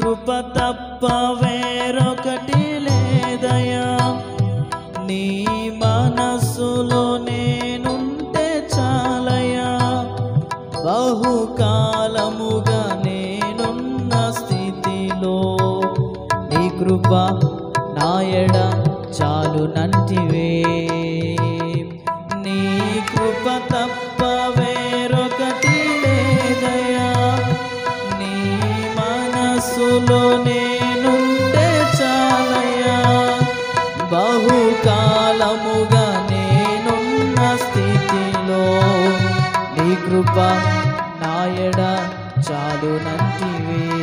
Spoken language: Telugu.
కృప తప్ప వేరొకటి లేదయా నీ మనస్సులో నేనుంటే చాలయా బహుకాలముగా నేనున్న స్థితిలో నీ కృప నాయడ చాలు నంటివే నీ కృప తప్ప వేరొకటి లేదయా నీ మనస్సులో నేనుంటే చాలయా బహుకాలముగా నేనున్న స్థితిలో నీ కృప నాయడ చాలు నంటివే